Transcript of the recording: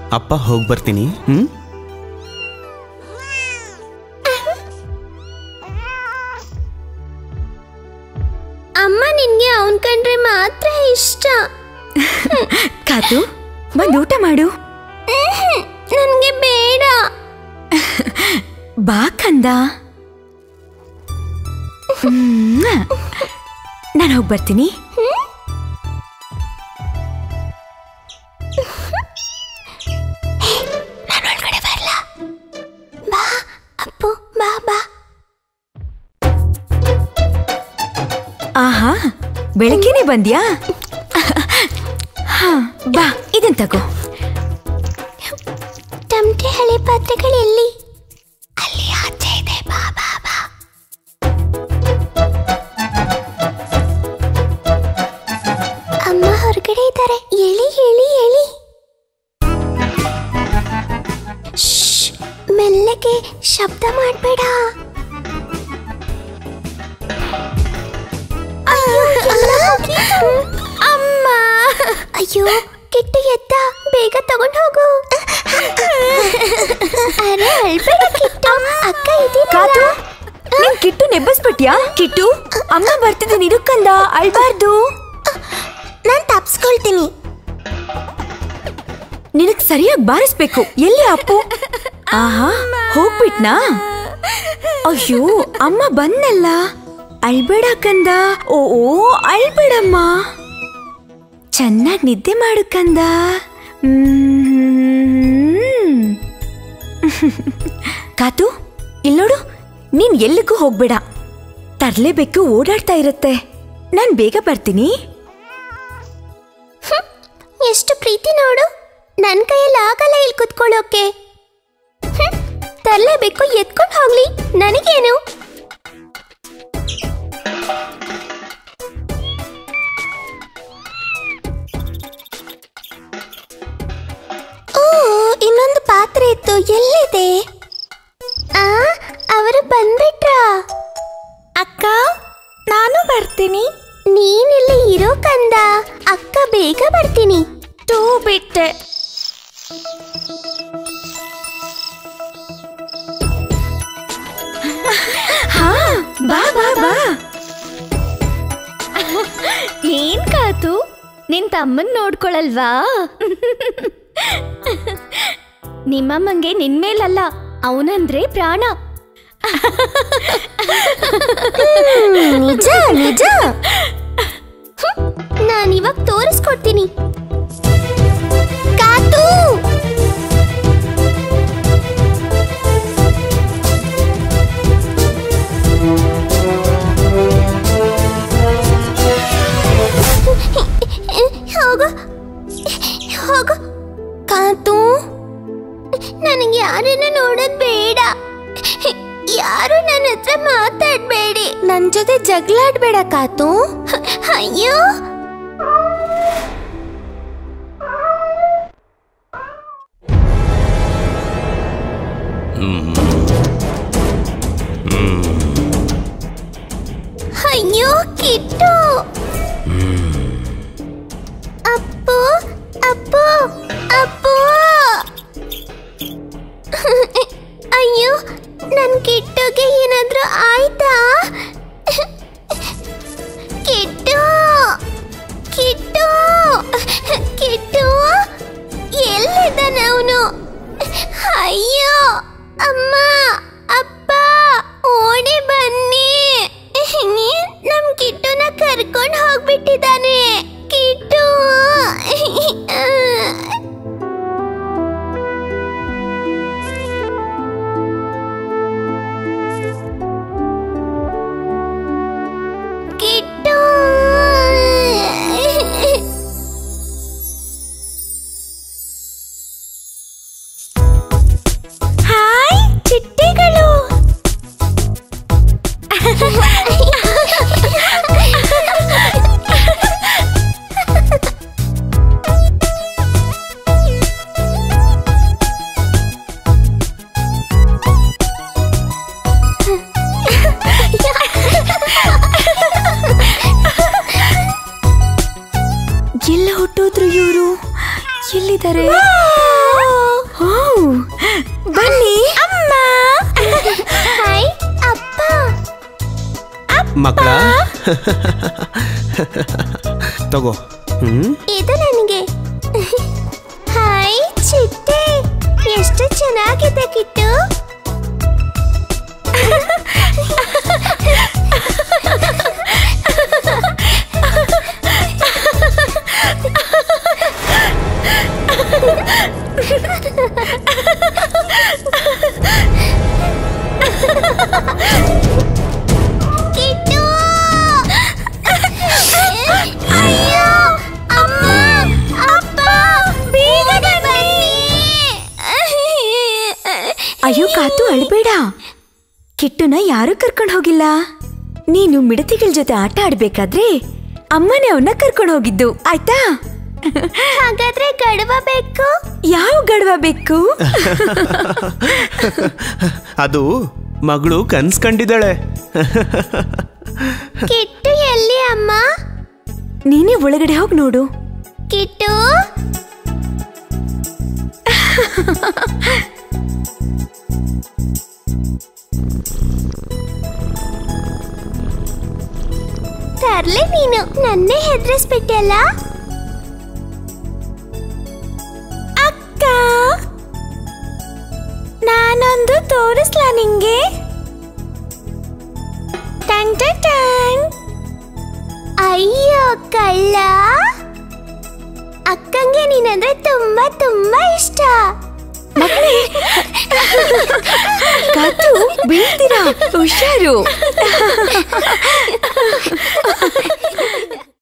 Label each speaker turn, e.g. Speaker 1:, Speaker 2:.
Speaker 1: ಅಪ್ಪ ಹೋಗಿ ಬರ್ತೀನಿ ಹ್ಞೂ
Speaker 2: ಅಮ್ಮ ನಿನ್ಗೆ ಅವನ್ ಕಂಡ್ರೆ ಮಾತ್ರ ಇಷ್ಟ
Speaker 3: ಕಾತು ಬಂದು ಊಟ ಮಾಡು
Speaker 2: ನನ್ಗೆ ಬೇಡ
Speaker 3: ಬಾ ಕಂದ ನಾನು ಹೋಗಿ ಬರ್ತೀನಿ
Speaker 2: ನಾನು ಒಳಗಡೆ ಬರಲ್ಲ ಬಾ ಅಪ್ಪು ಬಾ ಬಾ
Speaker 3: ಆಹಾ ಬೆಳಗ್ಗೆನೆ ಬಂದ್ಯಾ ಹಾ ಬಾ ಇದನ್ ತಗೋ
Speaker 2: ತಮಟೆ ಹಳೆ ಪಾತ್ರೆಗಳು ಎಲ್ಲಿ ಅಲ್ಲಿ ಆಚೆ ಇದೆ ಬಾ ಬಾ ಬಾ ಅಮ್ಮ ಹೊರಗಡೆ ಇದ್ದಾರೆ ಎಳಿ ಎಳಿ ಎಳಿ ಶ್ಶ್, ಮೆಲ್ಲಗೆ ಶಬ್ದ ಮಾಡಬೇಡ ಅಮ್ಮ ಅಯ್ಯೋ ಕಿಟ್ಟು ಎದ್ದ ಬೇಗ ತಗೊಂಡು ಹೋಗು ಅರೆ ಅಳ್ಬೇಡ ಕಿಟ್ಟು ಅಕ್ಕ
Speaker 3: ಕಾತು
Speaker 2: ಇದೀರಲ್ಲ
Speaker 3: ನಿನ್ ಕಿಟ್ಟು ನೆಬ್ಬಸ್ಬಿಟ್ಯಾ ಕಿಟ್ಟು ಅಮ್ಮ ಬರ್ತಿದ್ದೀನಿ ಇರು ಕಂದ ಅಳ್ಬಾರ್ದು
Speaker 2: ನಾನ್ ತಪ್ಸ್ಕೊಳ್ತೀನಿ
Speaker 3: ನಿನಗ್ ಸರಿಯಾಗಿ ಬಾರಿಸ್ಬೇಕು ಎಲ್ಲಿ ಅಪ್ಪು ಆಹಾ ಹೋಗ್ಬಿಟ್ನಾ ಅಯ್ಯೋ ಅಮ್ಮ ಬಂದಲ್ಲ ಅಳ್ಬೇಡ ಕಂದ ಓ ಓ ಅಳ್ಬೇಡಮ್ಮ ಚೆನ್ನಾಗಿ ನಿದ್ದೆ ಮಾಡು ಕಂದ ಹ್ಮ್. ಕಾತು ಇಲ್ಲೋಡು ನೀನ್ ಎಲ್ಲಿಗೂ ಹೋಗ್ಬೇಡ ತರ್ಲೇಬೇಕು ಓಡಾಡ್ತಾ ಇರತ್ತೆ ನಾನ್ ಬೇಗ ಬರ್ತೀನಿ
Speaker 2: ಎಷ್ಟು ಪ್ರೀತಿ ನೋಡು ನನ್ ಕೈಯಲ್ಲಿ ಆಗಲ್ಲ ಇಲ್ಲಿ ಕುತ್ಕೊಳ್ಳೋಕೆ ಹ್ಮ್, ತರಲೇಬೇಕು ಎತ್ಕೊಂಡು ಹೋಗ್ಲಿ ನನಗೇನು ಓ ಇನ್ನೊಂದು ಪಾತ್ರೆ ಇತ್ತು ಎಲ್ಲಿದೆ ಆ ಅವರು ಬಂದ್ಬಿಟ್ರಾ ಅಕ್ಕ ನಾನು ಬರ್ತೀನಿ ನೀನಿಲ್ಲಿ ಇರೋ ಕಂದ ಅಕ್ಕ ಬೇಗ ಬರ್ತೀನಿ ಟೂ ಬಿಟ್ಟೆ
Speaker 3: ಹಾ ಬಾ ಬಾ ಬಾ
Speaker 4: ಏನ್ ಕಾತು ನಿನ್ ತಮ್ಮನ್ ನೋಡ್ಕೊಳಲ್ವಾ ನಿಮ್ಮಮ್ಮಂಗೆ ನಿನ್ಮೇಲಲ್ಲ ಅವನಂದ್ರೆ ಪ್ರಾಣ
Speaker 2: ನಿಜ ನಿಜ ನಾನು ಇವಾಗ ತೋರಿಸ್ಕೊಡ್ತೀನಿ ಕಾತು ಹೋಗು ಹೋಗು ಕಾತು ನನಗೆ ಯಾರನ್ನ ನೋಡೋದ್ ಬೇಡ ಯಾರು ನನ್ನ ಹತ್ರ ಮಾತಾಡ್ಬೇಡಿ ನನ್ ಜೊತೆ ಜಗಳಾಡ್ಬೇಡ ಕಾತು ಅಯ್ಯೋ ಅಯ್ಯೋ ಕಿಟ್ಟು ಅಪ್ಪು ಅಪ್ಪು ಅಪ್ಪು ಅಯ್ಯೋ ನನ್ ಕಿಟ್ಟುಗೆ ಏನಾದ್ರೂ ಆಯ್ತಾ ಕಿಟ್ಟು ಕಿಟ್ಟು ಕಿಟ್ಟು ಎಲ್ಲಿದ್ದಾನೆ ಅವನು ಅಯ್ಯೋ ಅಮ್ಮ ಅಪ್ಪ ಓಡಿ ಬನ್ನಿ ನಮ್ ಕಿಟ್ಟುನ ಕರ್ಕೊಂಡು ಹೋಗ್ಬಿಟ್ಟಿದ್ದಾನೆ ಕಿಟ್ಟು ಕಿಟ್ಟು ಹಾಯ್ ಚಿಟ್ಟೆಗಳು
Speaker 3: ಎಲ್ಲ ಹೊಟ್ಟೋದ್ರು ಇವರು ಎಲ್ಲಿದ್ದಾರೆ ಓ ಬನ್ನಿ
Speaker 2: ಅಮ್ಮ ಹಾಯ್ ಅಪ್ಪ
Speaker 1: ಮಕ್ಕಳ ತಗೋ ಹ್ಮ್
Speaker 2: ಇದು ನನಗೆ ಹಾಯ್ ಚಿಟ್ಟೆ ಎಷ್ಟು ಚೆನ್ನಾಗಿದೆ ಕಿಟ್ಟು ಕಿಟ್ಟು ಅಯ್ಯೋ ಅಮ್ಮ ಅಪ್ಪ ಬೇಗನೆ ಬನ್ನಿ
Speaker 3: ಅಯ್ಯೋ ಕಾತು ಅಳ್ಬೇಡ ಕಿಟ್ಟುನ ಯಾರು ಕರ್ಕೊಂಡು ಹೋಗಿಲ್ಲ ನೀನು ಮಿಡತೆಗಳ ಜೊತೆ ಆಟ ಆಡ್ಬೇಕಾದ್ರೆ ಅಮ್ಮನೇ ಅವನ್ನ ಕರ್ಕೊಂಡು ಹೋಗಿದ್ದು ಆಯ್ತಾ
Speaker 2: ಹಾಗಾದ್ರೆ ಗಡುವ ಬೇಕು
Speaker 3: ಯಾವ ಗಡವ ಬೇಕು
Speaker 1: ಅದು ಮಗಳು ಕನ್ಸ್ ಕಂಡಿದ್ದಾಳೆ
Speaker 2: ಕಿಟ್ಟು ಎಲ್ಲಿ ಅಮ್ಮ
Speaker 3: ನೀನೇ ಒಳಗಡೆ ಹೋಗಿ ನೋಡು
Speaker 2: ಕಿಟ್ಟು ತರ್ಲೆ ನೀನು ನನ್ನೇ ಹೆದರಿಸ್ಬಿಟ್ಟಲ್ಲ ಅಕ್ಕ ನಾನೊಂದು ತೋರಿಸ್ಲಾ ನಿಂಗೆ ಟಂಗ್ ಟಂಗ್ ಟಂಗ್. ಅಯ್ಯೋ ಕಳ್ಳ ಅಕ್ಕಂಗೆ ನೀನಂದ್ರೆ ತುಂಬಾ ತುಂಬಾ ಇಷ್ಟ
Speaker 3: ಕಾತು ಬೀಳ್ತೀರಾ ಹುಷಾರು